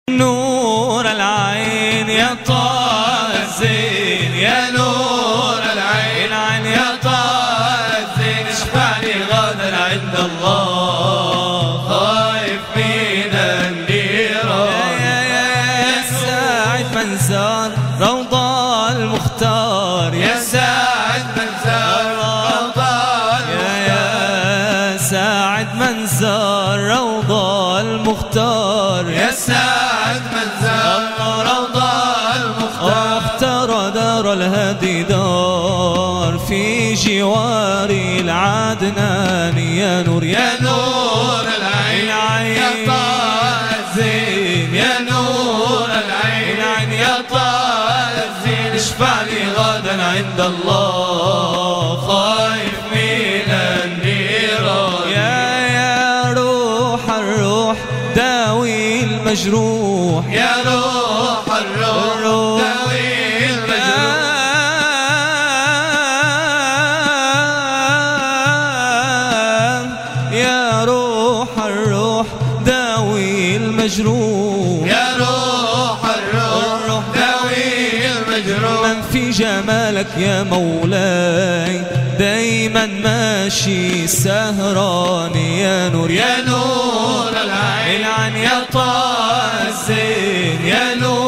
نور العين يا طه الزين يا نور العين عين يا طه الزين اشفعني غدا عند الله خايف من النيران يا يا ساعد من زار روضة المختار يا ساعد من زار روضة يا يا ساعد من زار روضة المختار يا ساعد من زار روضة المختار اختار دار الهدي دار في جوار العدنان يا نور يا نور العين يا طه الزين يا نور العين عين يا طه الزين اشفع لي غدا عند الله خايف من النيران يا يا روح الروح داوي المجروح يا روح الروح داوي المجروح يا روح الروح داوي المجروح يا روح الروح داوي المجروح من في جمالك يا مولاي دايما ماشي سهران يا نور يا يا نور العين العين يا طه الزين يا نور